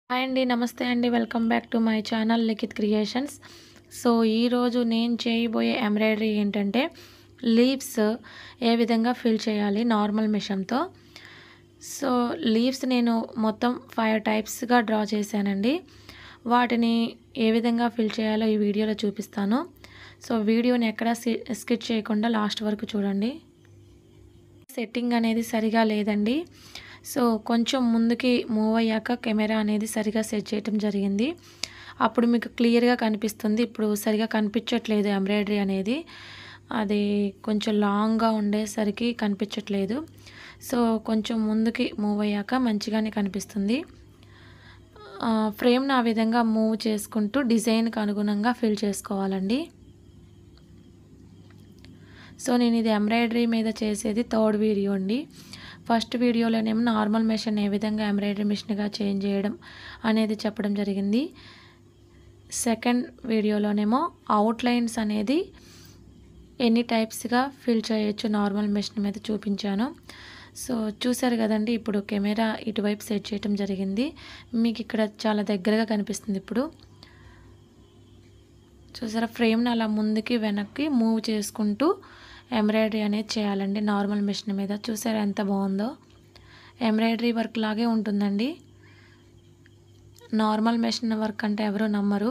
hi అండి నమస్తే అండి welcome back to my channel Likhith creations so ఈరోజు నేను చేయబోయే ఎంబ్రాయిడరీ ఏంటంటే లీవ్స్ ఏ విధంగా ఫిల్ చేయాలి నార్మల్ మిషన్తో సో లీవ్స్ నేను మొత్తం ఫైవ్ టైప్స్గా డ్రా చేశానండి వాటిని ఏ విధంగా ఫిల్ చేయాలో ఈ వీడియోలో చూపిస్తాను సో వీడియోని ఎక్కడా స్కిప్ చేయకుండా లాస్ట్ వరకు చూడండి సెట్టింగ్ అనేది సరిగా లేదండి సో కొంచెం ముందుకి మూవ్ అయ్యాక కెమెరా అనేది సరిగా సెట్ చేయటం జరిగింది అప్పుడు మీకు క్లియర్గా కనిపిస్తుంది ఇప్పుడు సరిగా కనిపించట్లేదు ఎంబ్రాయిడరీ అనేది అది కొంచెం లాంగ్గా ఉండేసరికి కనిపించట్లేదు సో కొంచెం ముందుకి మూవ్ అయ్యాక మంచిగానే కనిపిస్తుంది ఫ్రేమ్ని ఆ విధంగా మూవ్ చేసుకుంటూ డిజైన్కి అనుగుణంగా ఫిల్ చేసుకోవాలండి సో నేను ఇది ఎంబ్రాయిడరీ మీద చేసేది థర్డ్ వీడియో అండి ఫస్ట్ వీడియోలోనేమో నార్మల్ మెషిన్ ఏ విధంగా ఎంబ్రాయిడరీ మిషన్గా చేంజ్ చేయడం అనేది చెప్పడం జరిగింది సెకండ్ వీడియోలోనేమో అవుట్లైన్స్ అనేది ఎన్ని టైప్స్గా ఫిల్ చేయొచ్చు నార్మల్ మెషిన్ మీద చూపించాను సో చూసారు కదండి ఇప్పుడు కెమెరా ఇటువైపు సెట్ చేయడం జరిగింది మీకు ఇక్కడ చాలా దగ్గరగా కనిపిస్తుంది ఇప్పుడు చూసారా ఫ్రేమ్ని అలా ముందుకి వెనక్కి మూవ్ చేసుకుంటూ ఎంబ్రాయిడరీ అనేది చేయాలండి నార్మల్ మిషన్ మీద చూసారా ఎంత బాగుందో ఎంబ్రాయిడరీ వర్క్ లాగే ఉంటుందండి నార్మల్ మెషిన్ వర్క్ అంటే ఎవరు నమ్మరు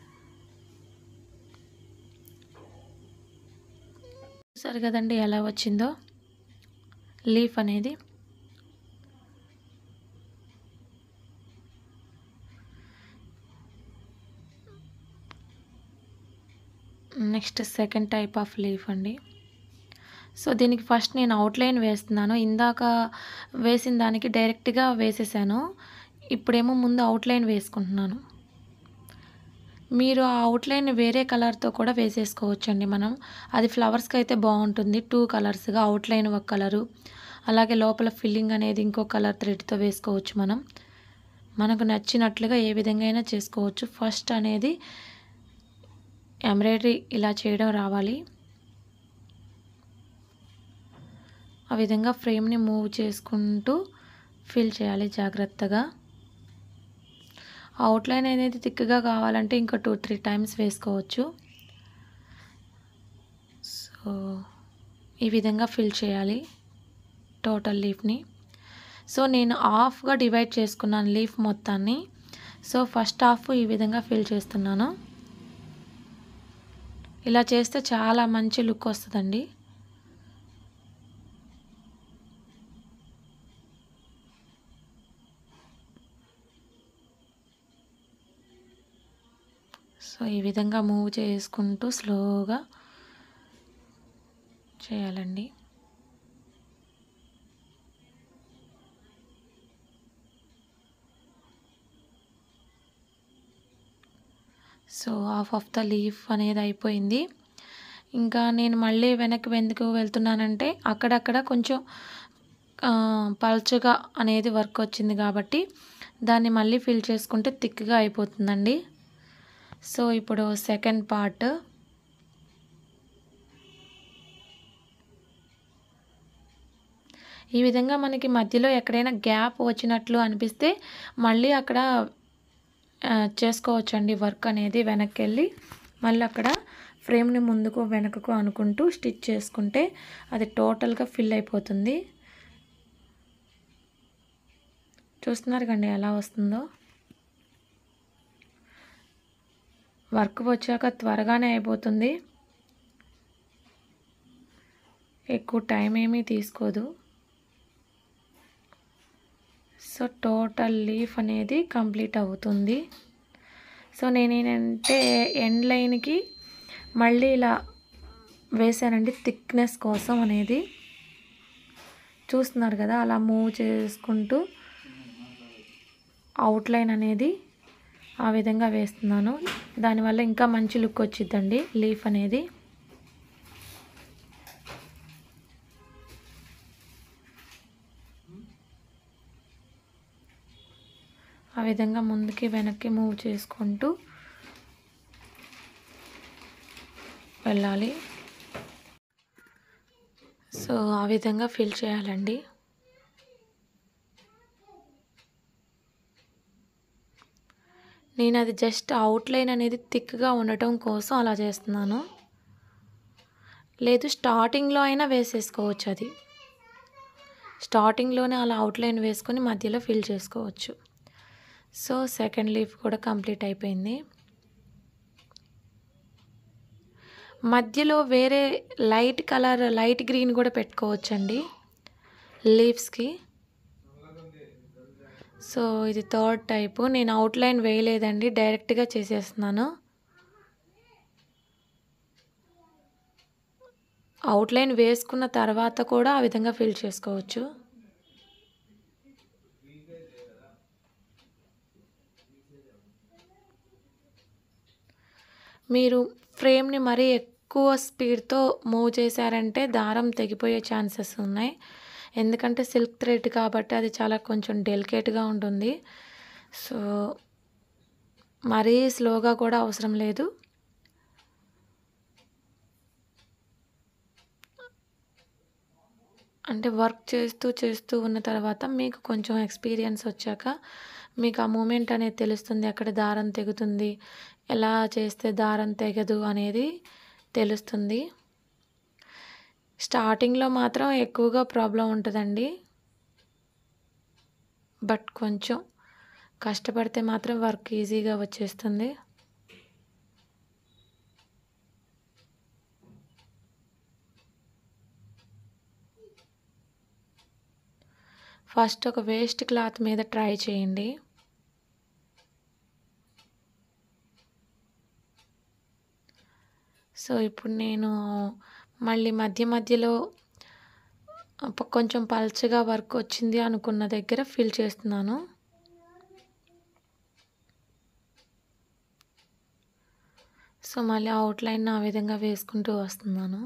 చూసారు కదండి ఎలా వచ్చిందో లీఫ్ అనేది next second type of leaf అండి సో దీనికి ఫస్ట్ నేను అవుట్లైన్ వేస్తున్నాను ఇందాక వేసిన దానికి డైరెక్ట్గా వేసేసాను ఇప్పుడేమో ముందు అవుట్లైన్ వేసుకుంటున్నాను మీరు ఆ అవుట్లైన్ వేరే కలర్తో కూడా వేసేసుకోవచ్చండి మనం అది ఫ్లవర్స్కి అయితే బాగుంటుంది టూ కలర్స్గా అవుట్లైన్ ఒక కలరు అలాగే లోపల ఫిల్లింగ్ అనేది ఇంకో కలర్ థ్రెడ్తో వేసుకోవచ్చు మనం మనకు నచ్చినట్లుగా ఏ విధంగా అయినా చేసుకోవచ్చు ఫస్ట్ అనేది ఎంబ్రాయిడరీ ఇలా చేయడం రావాలి ఆ విధంగా ఫ్రేమ్ని మూవ్ చేసుకుంటూ ఫిల్ చేయాలి జాగ్రత్తగా అవుట్లైన్ అనేది థిక్గా కావాలంటే ఇంకా టూ త్రీ టైమ్స్ వేసుకోవచ్చు సో ఈ విధంగా ఫిల్ చేయాలి టోటల్ లీఫ్ని సో నేను హాఫ్గా డివైడ్ చేసుకున్నాను లీఫ్ మొత్తాన్ని సో ఫస్ట్ హాఫ్ ఈ విధంగా ఫిల్ చేస్తున్నాను ఇలా చేస్తే చాలా మంచి లుక్ వస్తుందండి సో ఈ విధంగా మూవ్ చేసుకుంటూ స్లోగా చేయాలండి so half of the leaf అనేది అయిపోయింది ఇంకా నేను మళ్ళీ వెనక్కి ఎందుకు వెళ్తున్నానంటే అక్కడక్కడ కొంచెం పల్చగా అనేది వర్క్ వచ్చింది కాబట్టి దాన్ని మళ్ళీ ఫిల్ చేసుకుంటే థిక్గా అయిపోతుందండి సో ఇప్పుడు సెకండ్ పార్ట్ ఈ విధంగా మనకి మధ్యలో ఎక్కడైనా గ్యాప్ వచ్చినట్లు అనిపిస్తే మళ్ళీ అక్కడ చేసుకోవచ్చండి వర్క్ అనేది వెనక్కి వెళ్ళి మళ్ళీ అక్కడ ఫ్రేమ్ని ముందుకు వెనకకు అనుకుంటూ స్టిచ్ చేసుకుంటే అది టోటల్గా ఫిల్ అయిపోతుంది చూస్తున్నారు కండి ఎలా వస్తుందో వర్క్ వచ్చాక త్వరగానే అయిపోతుంది ఎక్కువ టైం ఏమీ తీసుకోదు సో టోటల్ లీఫ్ అనేది కంప్లీట్ అవుతుంది సో నేనేంటంటే ఎండ్ లైన్కి మళ్ళీ ఇలా వేసానండి థిక్నెస్ కోసం అనేది చూస్తున్నారు కదా అలా మూవ్ చేసుకుంటూ అవుట్లైన్ అనేది ఆ విధంగా వేస్తున్నాను దానివల్ల ఇంకా మంచి లుక్ వచ్చిద్దండి లీఫ్ అనేది ఆ విధంగా ముందుకి వెనక్కి మూవ్ చేసుకుంటూ వెళ్ళాలి సో ఆ విధంగా ఫిల్ చేయాలండి నేను అది జస్ట్ అవుట్లైన్ అనేది థిక్గా ఉండటం కోసం అలా చేస్తున్నాను లేదు స్టార్టింగ్లో అయినా వేసేసుకోవచ్చు అది స్టార్టింగ్లోనే అలా అవుట్లైన్ వేసుకొని మధ్యలో ఫిల్ చేసుకోవచ్చు సో సెకండ్ లీఫ్ కూడా కంప్లీట్ అయిపోయింది మధ్యలో వేరే లైట్ కలర్ లైట్ గ్రీన్ కూడా పెట్టుకోవచ్చండి లీవ్స్కి సో ఇది థర్డ్ టైపు నేను అవుట్లైన్ వేయలేదండి డైరెక్ట్గా చేసేస్తున్నాను అవుట్లైన్ వేసుకున్న తర్వాత కూడా ఆ విధంగా ఫిల్ చేసుకోవచ్చు మీరు ఫ్రేమ్ని మరీ ఎక్కువ స్పీడ్తో మూవ్ చేశారంటే దారం తెగిపోయే ఛాన్సెస్ ఉన్నాయి ఎందుకంటే సిల్క్ థ్రెడ్ కాబట్టి అది చాలా కొంచెం డెలికేట్గా ఉంటుంది సో మరీ స్లోగా కూడా అవసరం లేదు అంటే వర్క్ చేస్తూ చేస్తూ ఉన్న తర్వాత మీకు కొంచెం ఎక్స్పీరియన్స్ వచ్చాక మీకు ఆ మూమెంట్ అనేది తెలుస్తుంది ఎక్కడ దారం తెగుతుంది ఎలా చేస్తే దారం తెగదు అనేది తెలుస్తుంది స్టార్టింగ్లో మాత్రం ఎక్కువగా ప్రాబ్లం ఉంటుందండి బట్ కొంచెం కష్టపడితే మాత్రం వర్క్ ఈజీగా వచ్చేస్తుంది ఫస్ట్ ఒక వేస్ట్ క్లాత్ మీద ట్రై చేయండి సో ఇప్పుడు నేను మళ్ళీ మధ్య మధ్యలో ప- కొంచెం పల్చగా వర్క్ వచ్చింది అనుకున్న దగ్గర ఫిల్ చేస్తున్నాను సో మళ్ళీ అవుట్లైన్ ఆ విధంగా వేసుకుంటూ వస్తున్నాను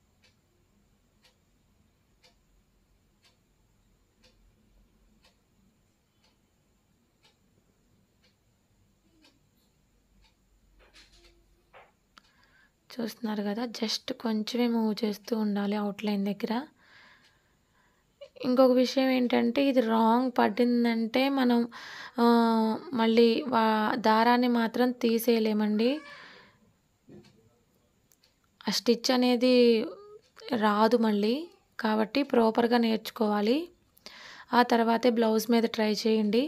చూస్తున్నారు కదా జస్ట్ కొంచెమే మూవ్ చేస్తూ ఉండాలి అవుట్లైన్ దగ్గర ఇంకొక విషయం ఏంటంటే ఇది రాంగ్ పడిందంటే మనం ఆ, మళ్ళీ వా దారాన్ని మాత్రం తీసేయలేమండి ఆ స్టిచ్ అనేది రాదు మళ్ళీ కాబట్టి ప్రాపర్గా నేర్చుకోవాలి ఆ తర్వాతే బ్లౌజ్ మీద ట్రై చేయండి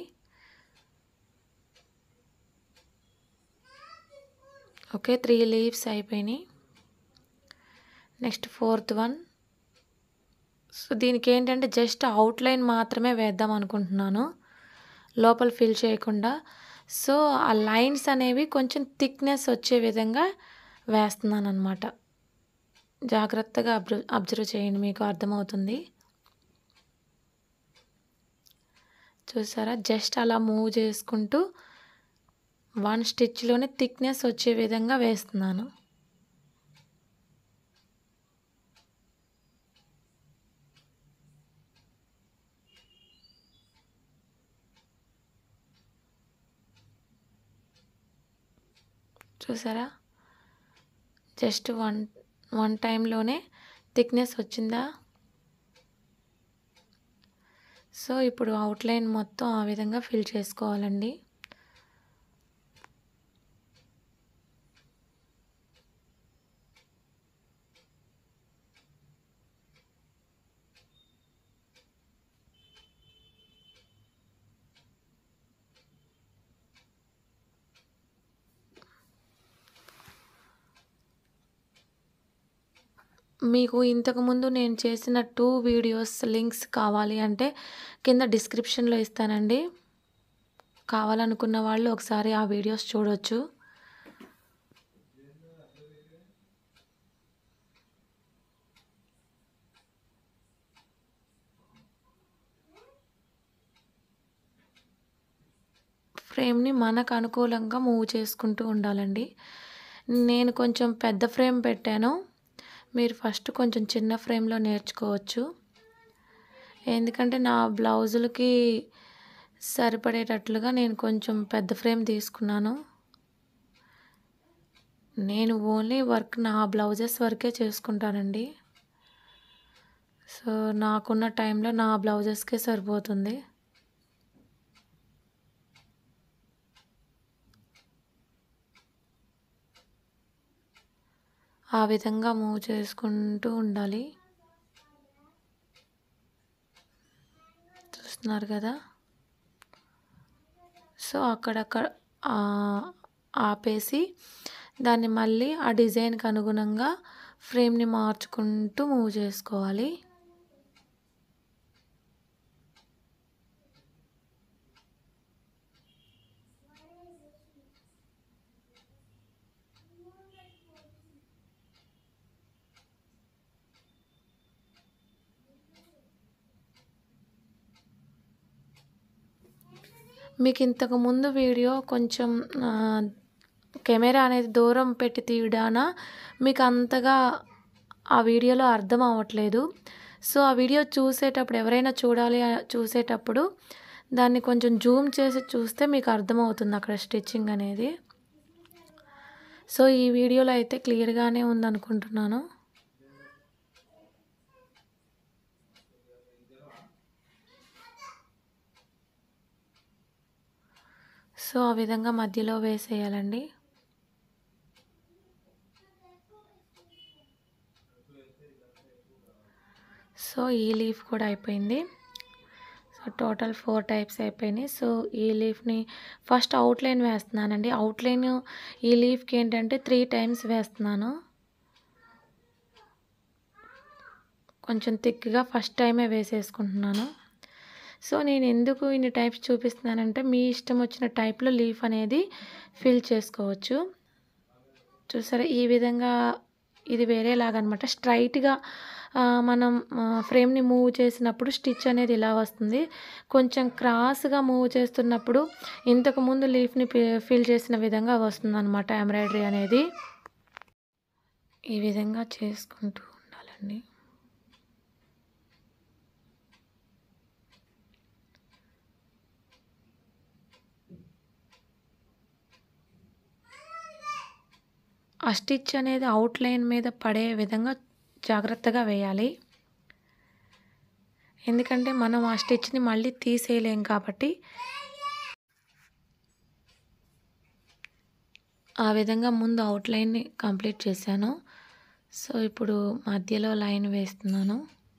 ఓకే త్రీ లీవ్స్ అయిపోయినాయి నెక్స్ట్ ఫోర్త్ వన్ సో దీనికి ఏంటంటే జస్ట్ అవుట్లైన్ మాత్రమే వేద్దాం అనుకుంటున్నాను లోపల ఫిల్ చేయకుండా సో ఆ లైన్స్ అనేవి కొంచెం థిక్నెస్ వచ్చే విధంగా వేస్తున్నాను అనమాట జాగ్రత్తగా అబ్జర్వ్ అబ్జర్వ్ చేయండి మీకు అర్థమవుతుంది చూసారా జస్ట్ అలా మూవ్ చేసుకుంటూ వన్ స్టిచ్లోనే థిక్నెస్ వచ్చే విధంగా వేస్తున్నాను చూసారా జస్ట్ వన్ వన్ టైంలోనే థిక్నెస్ వచ్చిందా సో ఇప్పుడు అవుట్లైన్ మొత్తం ఆ విధంగా ఫిల్ చేసుకోవాలండి మీకు ఇంతకుముందు నేను చేసిన టూ వీడియోస్ లింక్స్ కావాలి అంటే కింద డిస్క్రిప్షన్లో ఇస్తానండి కావాలనుకున్న వాళ్ళు ఒకసారి ఆ వీడియోస్ చూడొచ్చు ఫ్రేమ్ని మనకు అనుకూలంగా మూవ్ చేసుకుంటూ ఉండాలండి నేను కొంచెం పెద్ద ఫ్రేమ్ పెట్టాను మీరు ఫస్ట్ కొంచెం చిన్న ఫ్రేమ్లో నేర్చుకోవచ్చు ఎందుకంటే నా బ్లౌజులకి సరిపడేటట్లుగా నేను కొంచెం పెద్ద ఫ్రేమ్ తీసుకున్నాను నేను ఓన్లీ వర్క్ నా బ్లౌజెస్ వరకే చేసుకుంటానండి సో నాకున్న టైంలో నా బ్లౌజెస్కే సరిపోతుంది ఆ విధంగా మూవ్ చేసుకుంటూ ఉండాలి చూస్తున్నారు కదా సో అక్కడక్కడ ఆపేసి దాన్ని మళ్ళీ ఆ డిజైన్కి అనుగుణంగా ఫ్రేమ్ని మార్చుకుంటూ మూవ్ చేసుకోవాలి మీకు ఇంతకు ముందు వీడియో కొంచెం కెమెరా అనేది దూరం పెట్టి తీయడాన మీకు అంతగా ఆ వీడియోలో అర్థం అవ్వట్లేదు సో ఆ వీడియో చూసేటప్పుడు ఎవరైనా చూడాలి చూసేటప్పుడు దాన్ని కొంచెం జూమ్ చేసి చూస్తే మీకు అర్థమవుతుంది అక్కడ స్టిచ్చింగ్ అనేది సో ఈ వీడియోలో అయితే క్లియర్గానే ఉందనుకుంటున్నాను సో ఆ విధంగా మధ్యలో వేసేయాలండి సో ఈ లీఫ్ కూడా అయిపోయింది సో టోటల్ ఫోర్ టైప్స్ అయిపోయినాయి సో ఈ లీఫ్ని ఫస్ట్ అవుట్లైన్ వేస్తున్నానండి అవుట్లైన్ ఈ లీఫ్కి ఏంటంటే త్రీ టైమ్స్ వేస్తున్నాను కొంచెం థిక్గా ఫస్ట్ టైమే వేసేసుకుంటున్నాను సో నేను ఎందుకు ఇన్ని టైప్స్ చూపిస్తున్నానంటే మీ ఇష్టం వచ్చిన టైప్లో లీఫ్ అనేది ఫిల్ చేసుకోవచ్చు చూసారా ఈ విధంగా ఇది వేరేలాగనమాట స్ట్రైట్గా మనం ఫ్రేమ్ని మూవ్ చేసినప్పుడు స్టిచ్ అనేది ఇలా వస్తుంది కొంచెం క్రాస్గా మూవ్ చేస్తున్నప్పుడు ఇంతకు ముందు లీఫ్ని ఫిల్ చేసిన విధంగా వస్తుంది అనమాట ఎంబ్రాయిడరీ అనేది ఈ విధంగా చేసుకుంటూ ఉండాలండి ఆ స్టిచ్ అనేది అవుట్లైన్ మీద పడే విధంగా జాగ్రత్తగా వేయాలి ఎందుకంటే మనం ఆ స్టిచ్ని మళ్ళీ తీసేయలేం కాబట్టి ఆ విధంగా ముందు అవుట్లైన్ని కంప్లీట్ చేశాను సో ఇప్పుడు మధ్యలో లైన్ వేస్తున్నాను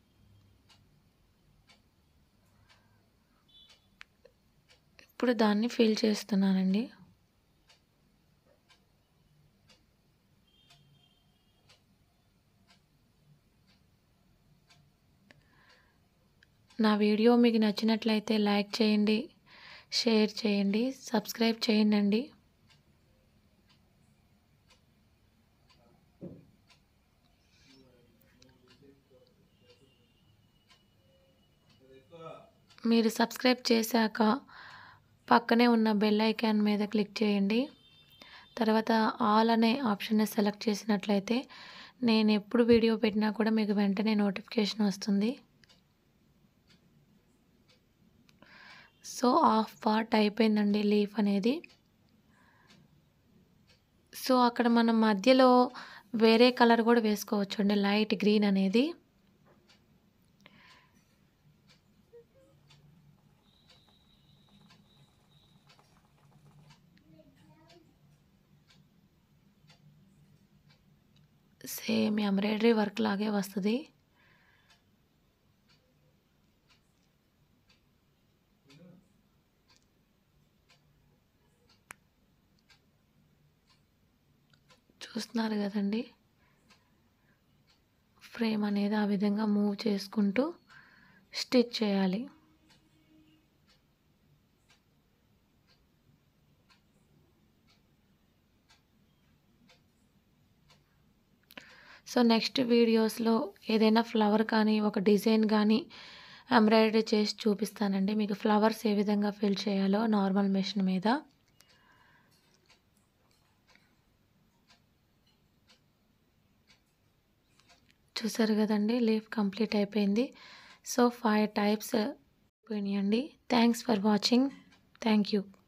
ఇప్పుడు దాన్ని ఫిల్ చేస్తున్నానండి నా వీడియో మీకు నచ్చినట్లయితే లైక్ చేయండి షేర్ చేయండి సబ్స్క్రైబ్ చేయండి మీరు సబ్స్క్రైబ్ చేశాక పక్కనే ఉన్న బెల్ ఐకాన్ మీద క్లిక్ చేయండి తర్వాత ఆల్ అనే ఆప్షన్ని సెలెక్ట్ చేసినట్లయితే నేను ఎప్పుడు వీడియో పెట్టినా కూడా మీకు వెంటనే నోటిఫికేషన్ వస్తుంది సో హాఫ్ పార్ట్ అయిపోయిందండి లీఫ్ అనేది సో అక్కడ మనం మధ్యలో వేరే కలర్ కూడా వేసుకోవచ్చు అండి లైట్ గ్రీన్ అనేది సేమ్ ఎంబ్రాయిడరీ వర్క్ లాగే వస్తుంది చూస్తున్నారు కదండి ఫ్రేమ్ అనేది ఆ విధంగా మూవ్ చేసుకుంటూ స్టిచ్ చేయాలి సో నెక్స్ట్ వీడియోస్లో ఏదైనా ఫ్లవర్ కానీ ఒక డిజైన్ కానీ ఎంబ్రాయిడరీ చేసి చూపిస్తానండి మీకు ఫ్లవర్స్ ఏ విధంగా ఫిల్ చేయాలో నార్మల్ మెషిన్ మీద చూసారు కదండి లీఫ్ కంప్లీట్ అయిపోయింది సో ఫైవ్ టైప్స్ అయిపోయినాయండి thanks for watching thank you